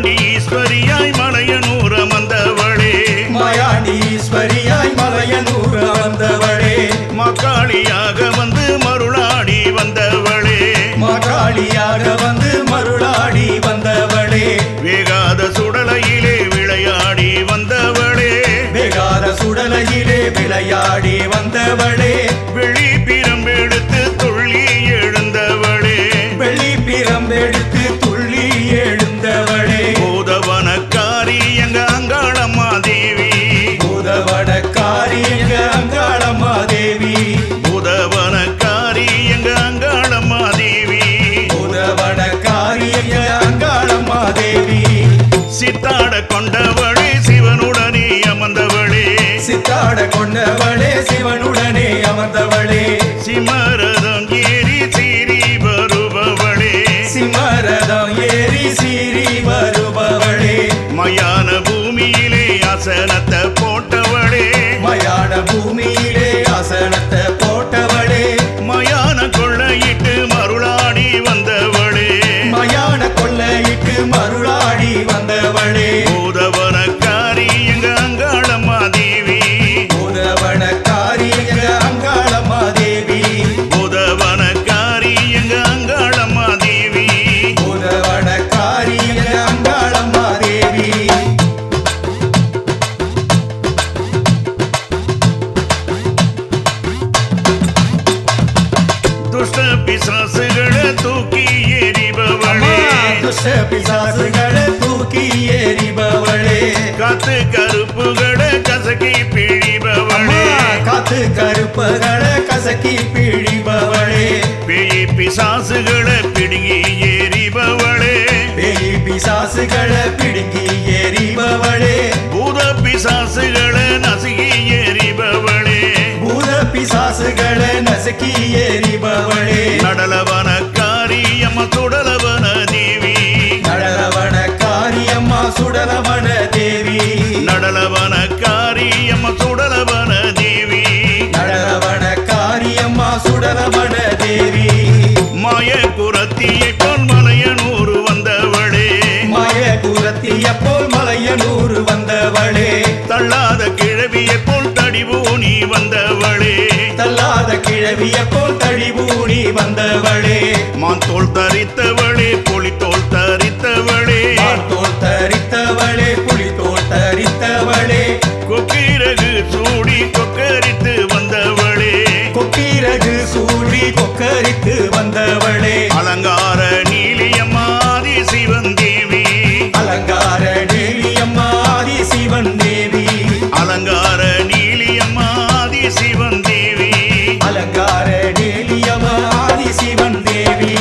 மாயாண்டி ஈஸ்வரியாய் மலையனூர் அமர்ந்தவளே மாயாண்டீஸ்வரியாய் மலையனூர் வந்தவளே மக்காளியாக வந்து மருளாடி வந்தவளே மாகாளியாக வந்து மருளாடி வந்தவளே வேகாத சுடலையிலே விளையாடி வந்தவளே வேகாத சுடலையிலே விளையாடி வந்தவளே வெளி பிரம்பெடுத்து துள்ளி எழுந்தவளே வெள்ளி பிரம்பெடுத்து துள்ளி எழுந்தவளே பூதவனக்காரி எங்க அங்காளம்மா தேவி பூதவடக்காரி எங்க அங்காளம்மா தேவி பூதவனக்காரி எங்க அங்காளம்மா தேவி பூதவடக்காரி எங்க அங்காளம்மா தேவி சித்தாட கொண்டவளே சிவனுடனே அமர்ந்தவளே சித்தாட கொண்டவளே சிவனுடனே அமர்ந்தவளே சிமரதம் ஏறி சீறி வருபவளே சிம்மரதம் ஏறி சீறி வருபவளே மயான பூமியிலே அசனத்தை போட்டவளே மயான பூமியிலே ஆசனத்தை போட்டவளே மயான கொள்ளையிட்டு மருளாடி வந்தவளே மயான கொள்ளையிட்டு மருளாடி வந்தவளே பூதவனக்காரி எங்க அங்காளம்மா தேவி பூதவடக்காரி எங்க அங்காளம்மா தேவி பூதவனக்காரி எங்க அங்காளம்மா தேவி பூதவடக்காரி எங்க அங்காளம்மா தேவி துஷ்ட பிசாசுகளை தூக்கி எறிபவளே துஷ்ட பிசாசுகளை தூக்கி எறிபவளே காத்து கருப்புகளை கசக்கி பிழிபவளே காத்து கருப்பகளை கசக்கி பிழிபவளே பேய் பிசாசுகளை பிடுங்கி எறிபவளே பேய் பிசாசுகளை பிடுங்கி எறிபவளே பூத பிசாசுகளை நசுகி எறிபவளே பூத பிசாசுகளை நசுக்கி எறிபவளே நடலவனக்காரி அம்ம சுடலவன தேவி நடலவன காரியம்மா சுடலவன தேவி நடலவனக்காரி அம்ம சுடலவன தேவி நடலவன காரியம்மா சுடலவன தேவி மாய குரத்தியை போல் மலையனூர் வந்தவளே மாய குரத்திய போல் மலையனூர் வந்தவளே தள்ளாத கிழவியை போல் தடிபூனி வந்தவளே தள்ளாத கிழவிய போல் தழிபூணி வந்தவளே மாந்தோள் தரித்தவளே புலித்தோள் தரித்தவளே தோல் தரித்தவளே புலி தோல் தரித்தவளே கொக்கிரகு சூடி கொக்கரித்து வந்தவளே கொக்கிரகு சூடி கொக்கரித்து வந்தவளே அலங்கார நீலியம்மாதி சிவன் தேவி அலங்கார டேலியம்மா ஆதி சிவன் தேவி அலங்கார நீலியம்மாதி சிவன் தேவி அலங்கார டேலியம்மா ஆதி சிவன் தேவி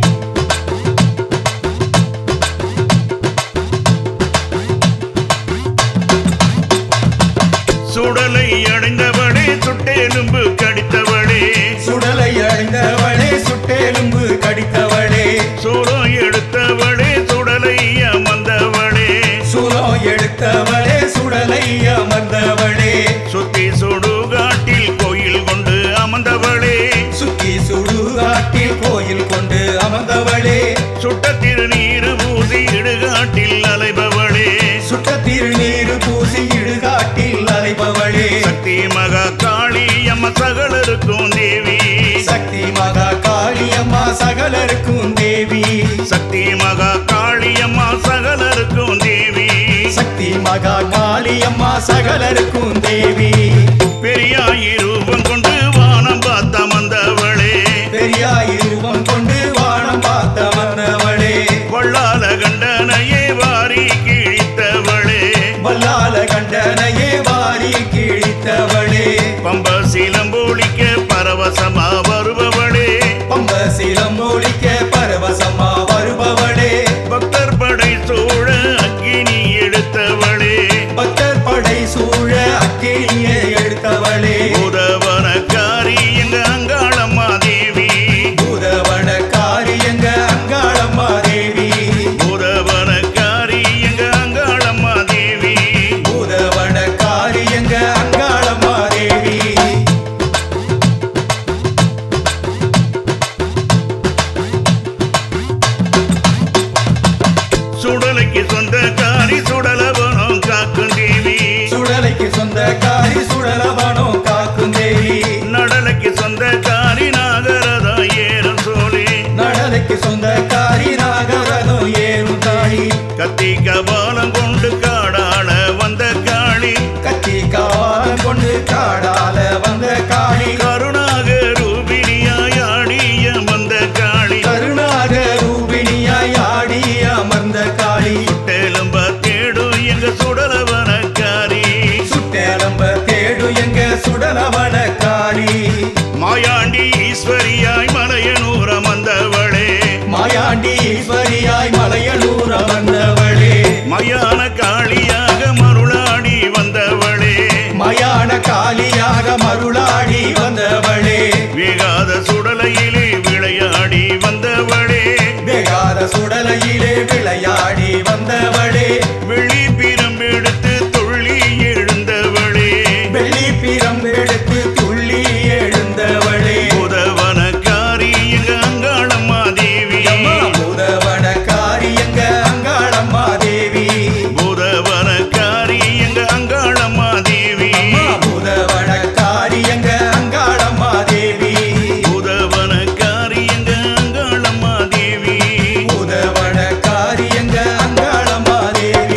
சுடலை அடைந்தவளே சுட்டெலும்பு கடித்தவளே சுடலை அடைந்தவளே சுட்டெலும்பு கடித்தவளே சூடம் எடுத்தவளே சுடலை அமர்ந்தவளே சுலம் எடுத்தவளே சுடலை அமர்ந்தவளே சுத்தி சுடுகாட்டில் கோயில் கொண்டு அமர்ந்தவளே சுத்தி சுடுகாட்டில் கோயில் கொண்டு அமர்ந்தவளே சுட்ட திருநீரு பூசி இடுகாட்டில் அலைபவளே சுட்ட திருநீர் பூசி இடுகாட்டில் அலைபவளே சக்தி மகா காளி அம்ம சகலருக்கும் தேவி சக்தி மகா காளியம்மா சகலருக்கும் தேவி சக்தி மகா காளி அம்மா சகலருக்கும் தேவி சக்தி மகா காளியம்மா சகலருக்கும் தேவி பெரியாய் ரூபம் கொண்டு வானம் பார்த்த மந்தவளே பெரியாய் ரூபம் கொண்டு வானம் பார்த்த வந்தவளே வள்ளால கண்டனையே வாரி கிழித்தவளே வல்லால கண்டனையே வாரி கிழித்தவளே பம்ப சிலம்பொழிக்க பரவசமா வருபவளே பம்ப சிலம் ஒழிக்க பரவசமா வருபவளே பக்தர் படை சூழ அக்கினி எடுத்தவளே பக்தர் படை சூழ அக்கினியை எடுத்தவளே பூத சுடலைக்கு சொந்தக்காரி சுடலவனம் காக்கும் தேவி சுடலைக்கு சொந்தக்காரி சுடலவனோ காக்கும் தேவி நடலைக்கு சொந்தக்காரி நாகரதா ஏறும் சோழி நடலைக்கு சொந்தக்காரி நாகரதோ ஏறும் தாயி கத்தி கபாலம் கொண்டு காடாள வந்த காளி கத்தி காலம் கொண்டு காடால வந்த காளி கருணாக ரூபிணியாய் ஆடிய வந்த காளி கருணாக ரூபிணியாய் ஆடி அமர்ந்த காளி தெலும்ப தேடும் எங்க சுடலவனக்காரி சுட்டேலம்ப தேடு எங்க சுடலவன காளி மாயாண்டி ஈஸ்வரியாய் மலையனூர வந்தவளே மாயாண்டி ஈஸ்வரியாய் மலையலூர வந்தவளே மயான காளியாக மருளாடி வந்தவளே மயான காளியாக மருளாடி வந்தவளே வேகாத சுடலையிலே விளையாடி வந்தவளே வேகாத சுடலையிலே விளையாடி வந்தவளே வெளி பிரம்பெடுத்து துள்ளி எழுந்தவளே வெள்ளி பிரம்பெடுத்து துள்ளி எழுந்தவளே புதவனக்காரி எங்க அங்காளம்மா தேவி அம்மா புதவன காரியங்க அங்காளம்மா தேவி புதவனக்காரி எங்க அங்காளம்மா தேவி அம்மா புதவன காரியங்க அங்காளம்மா தேவி புதவனக்காரி எங்க அங்காளம்மா தேவி புதவன காரியங்க அங்காளம்மா தேவி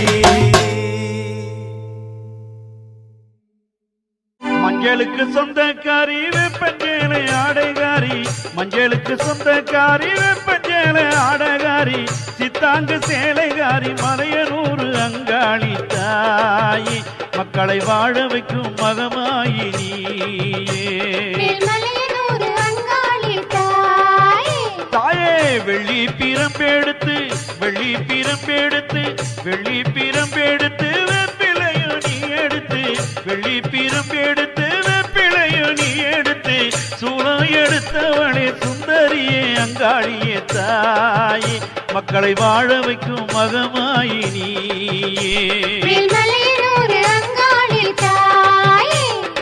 மஞ்சளுக்கு சொந்தக்காரி வெப்பஞ்சேலை ஆடைகாரி மஞ்சளுக்கு சொந்தக்காரி வெப்பஞ்சேலை ஆடைகாரி சித்தாங்கு சேலைகாரி மலையனூறு அங்காளி தாயி மக்களை வாழ வைக்கும் மகமாயி நீயே மேல்மலையனூர் அங்காளி தாயே தாயே வெள்ளி பிரம்பெடுத்து வெள்ளி பிரம்பெடுத்து வெள்ளி பிரம்பெடுத்து வெப்பிலையும் நீ எடுத்து வெள்ளி பிரம்பெடுத்து வெப்பிலையும் நீ எடுத்து சூளம் எடுத்தவளே சுந்தரியே அங்காளியே தாயே மக்களை வாழ வைக்கும் மகமாயி நீயே மேல்மலையனூர் அங்காளி தாயே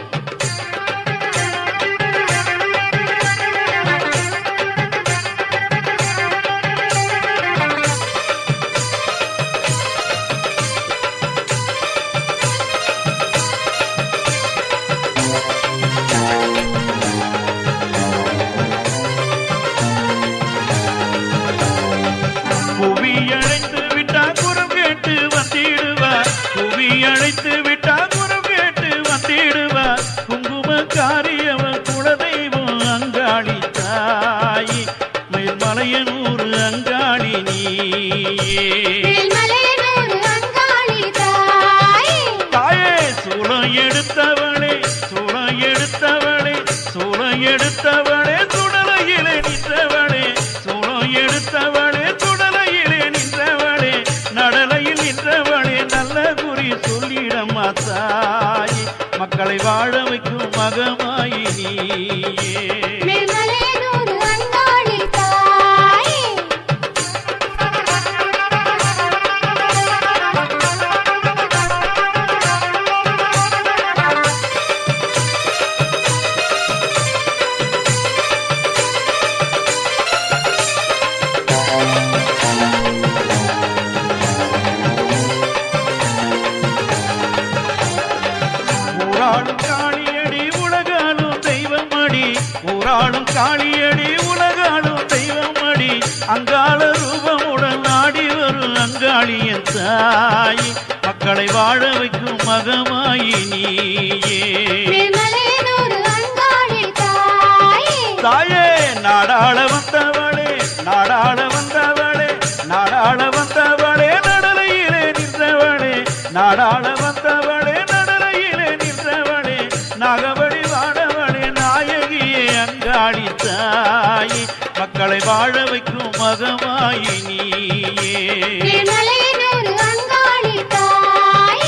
புவி அழைத்து விட்டா குரம் கேட்டு வந்திடுவா புவி அழைத்து விட்டா குரம் கேட்டு வந்திடுவா குங்கும காரியவன் குலதெய்வம் அங்காளி தாயி மலையனூர் அங்காளி நீயே மேல்மலையனூர் அங்காளி தாயே தாயே சூளம் எடுத்தவளே சூளம் எடுத்தவளே சூளம் எடுத்தவளே சுடலையிலே நின்றவளே சூளம் எடுத்தவளே சுடலையிலே நின்றவளே நடலையில் நின்றவளே நல்ல குறி சொல்லிடம்மா தாய் மக்களை வாழ வைக்கும் மகமாயி நீயே மேல்மலையனூர் அங்காளி தாயே ஊராளும் காளியடி உலகாலும் தெய்வமடி ஊராளும் காளியடி உலகாலும் தெய்வமடி அங்காள ரூபமுடன் ஆடி வரும் அங்காளியன் தாய் மக்களை வாழ வைக்கும் மகமாயி நீயே மேல்மலையனூர் அங்காளி தாயே தாயே நாடாள வந்தவளே நாடாள வந்தவளே நாடாள வந்தவளே நடலையிலே நின்றவளே நாடாள வந்தவளே நடலையிலே நின்றவளே நாகவழி வாழவளே நாயகியே அங்காளி தாய் மக்களை வாழ வைக்கும் மகமாயி நீயே மேல்மலையனூர் அங்காளி தாயே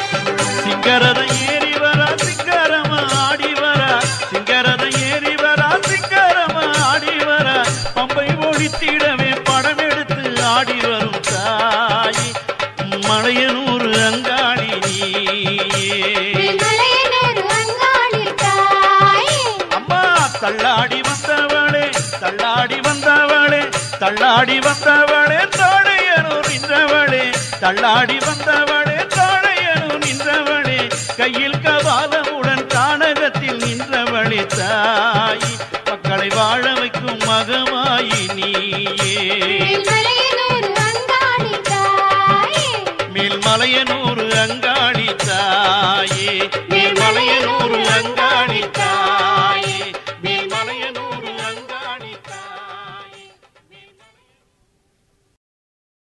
சிங்கரத ஏறி வரா சிங்கரமா ஆடி வரா சிங்கரத ஏறி வரா தள்ளாடி வந்தவளே தள்ளாடி வந்தவளே தள்ளாடி வந்தவளே தோழையனூர் நின்றவளே தள்ளாடி வந்தவளே தோழையனூர் நின்றவளே கையில் கபாலமுடன் கானகத்தில் நின்றவளே தாய் மக்களை வாழ வைக்கும் மகமாயி நீயே மேல்மலையனூர் அங்காளி தாயே மேல்மலையனூர் அங்காளி தாயே மேல்மலையனூர் அங்காளி